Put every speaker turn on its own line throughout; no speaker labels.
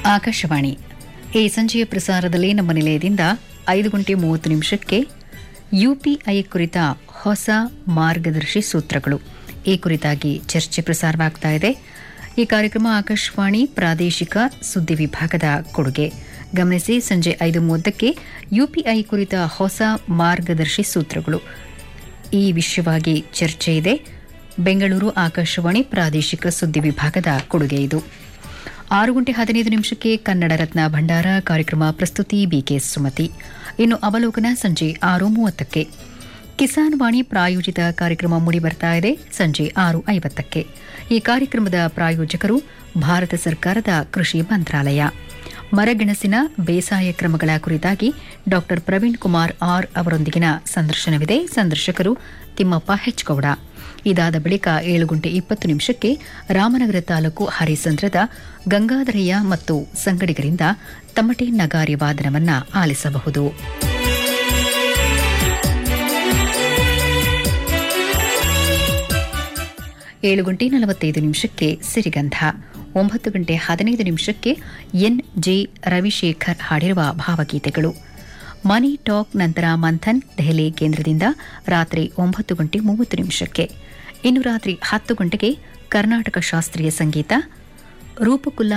ಆಕಾಶವಾಣಿ ಈ ಸಂಜೆಯ ಪ್ರಸಾರದಲ್ಲಿ ನಮ್ಮ ನಿಲಯದಿಂದ ಐದು ಗಂಟೆ ಮೂವತ್ತು ನಿಮಿಷಕ್ಕೆ ಯುಪಿಐ ಕುರಿತ ಹೊಸ ಮಾರ್ಗದರ್ಶಿ ಸೂತ್ರಗಳು ಈ ಕುರಿತಾಗಿ ಚರ್ಚೆ ಪ್ರಸಾರವಾಗ್ತಾ ಇದೆ ಈ ಕಾರ್ಯಕ್ರಮ ಆಕಾಶವಾಣಿ ಪ್ರಾದೇಶಿಕ ಸುದ್ದಿ ವಿಭಾಗದ ಕೊಡುಗೆ ಗಮನಿಸಿ ಸಂಜೆ ಐದು ಮೂವತ್ತಕ್ಕೆ ಯುಪಿಐ ಕುರಿತ ಹೊಸ ಮಾರ್ಗದರ್ಶಿ ಸೂತ್ರಗಳು ಈ ವಿಷಯವಾಗಿ ಚರ್ಚೆ ಇದೆ ಬೆಂಗಳೂರು ಆಕಾಶವಾಣಿ ಪ್ರಾದೇಶಿಕ ಸುದ್ದಿ ವಿಭಾಗದ ಕೊಡುಗೆ ಇದು ಆರು ಗಂಟೆ ಹದಿನೈದು ನಿಮಿಷಕ್ಕೆ ಕನ್ನಡ ರತ್ನ ಭಂಡಾರ ಕಾರ್ಯಕ್ರಮ ಪ್ರಸ್ತುತಿ ಬಿಕೆ ಸುಮತಿ ಇನ್ನು ಅವಲೋಕನ ಸಂಜೆ ಆರು ಮೂವತ್ತಕ್ಕೆ ಕಿಸಾನ್ ವಾಣಿ ಪ್ರಾಯೋಜಿತ ಕಾರ್ಯಕ್ರಮ ಮೂಡಿಬರ್ತಾ ಇದೆ ಸಂಜೆ ಆರು ಐವತ್ತಕ್ಕೆ ಈ ಕಾರ್ಯಕ್ರಮದ ಪ್ರಾಯೋಜಕರು ಭಾರತ ಸರ್ಕಾರದ ಕೃಷಿ ಮಂತ್ರಾಲಯ ಮರಗೆಣಸಿನ ಬೇಸಾಯ ಕ್ರಮಗಳ ಕುರಿತಾಗಿ ಡಾ ಪ್ರವೀಣ್ ಕುಮಾರ್ ಆರ್ ಅವರೊಂದಿಗಿನ ಸಂದರ್ಶನವಿದೆ ಸಂದರ್ಶಕರು ತಿಮ್ಮಪ್ಪ ಹೆಚ್ಗೌಡ ಇದಾದ ಬಳಿಕ ಏಳು ಗಂಟೆ ಇಪ್ಪತ್ತು ನಿಮಿಷಕ್ಕೆ ರಾಮನಗರ ತಾಲೂಕು ಹರಿಸಂದ್ರದ ಗಂಗಾಧರಯ್ಯ ಮತ್ತು ಸಂಗಡಿಗರಿಂದ ತಮಟೆ ನಗಾರಿ ವಾದನವನ್ನ ಆಲಿಸಬಹುದು ಏಳು ಗಂಟೆ ನಲವತ್ತೈದು ನಿಮಿಷಕ್ಕೆ ಸಿರಿಗಂಧ ಒಂಬತ್ತು ಗಂಟೆ ಹದಿನೈದು ನಿಮಿಷಕ್ಕೆ ಎನ್ ಜೆ ರವಿಶೇಖರ್ ಹಾಡಿರುವ ಭಾವಗೀತೆಗಳು ಮನಿ ಟಾಕ್ ನಂತರ ಮಂಥನ್ ದೆಹಲಿ ಕೇಂದ್ರದಿಂದ ರಾತ್ರಿ ಒಂಬತ್ತು ಗಂಟೆ ಮೂವತ್ತು ನಿಮಿಷಕ್ಕೆ ಇನ್ನು ರಾತ್ರಿ ಹತ್ತು ಗಂಟೆಗೆ ಕರ್ನಾಟಕ ಶಾಸ್ತ್ರೀಯ ಸಂಗೀತ ರೂಪಕುಲ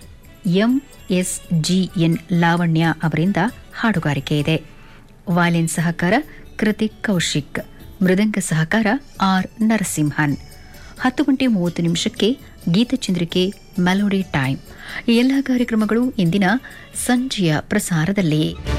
ಎಂಎಸ್ಜಿಎನ್ ಲಾವಣ್ಯ ಅವರಿಂದ ಹಾಡುಗಾರಿಕೆ ಇದೆ ವಾಲಿನ್ ಸಹಕಾರ ಕೃತಿಕ್ ಕೌಶಿಕ್ ಮೃದಂಗ ಸಹಕಾರ ಆರ್ ನರಸಿಂಹನ್ ಹತ್ತು ಗಂಟೆ ಮೂವತ್ತು ನಿಮಿಷಕ್ಕೆ ಗೀತಚಂದ್ರಿಕೆ ಮೆಲೋಡಿ ಟೈಮ್ ಈ ಎಲ್ಲ ಕಾರ್ಯಕ್ರಮಗಳು ಇಂದಿನ ಸಂಜೆಯ ಪ್ರಸಾರದಲ್ಲಿ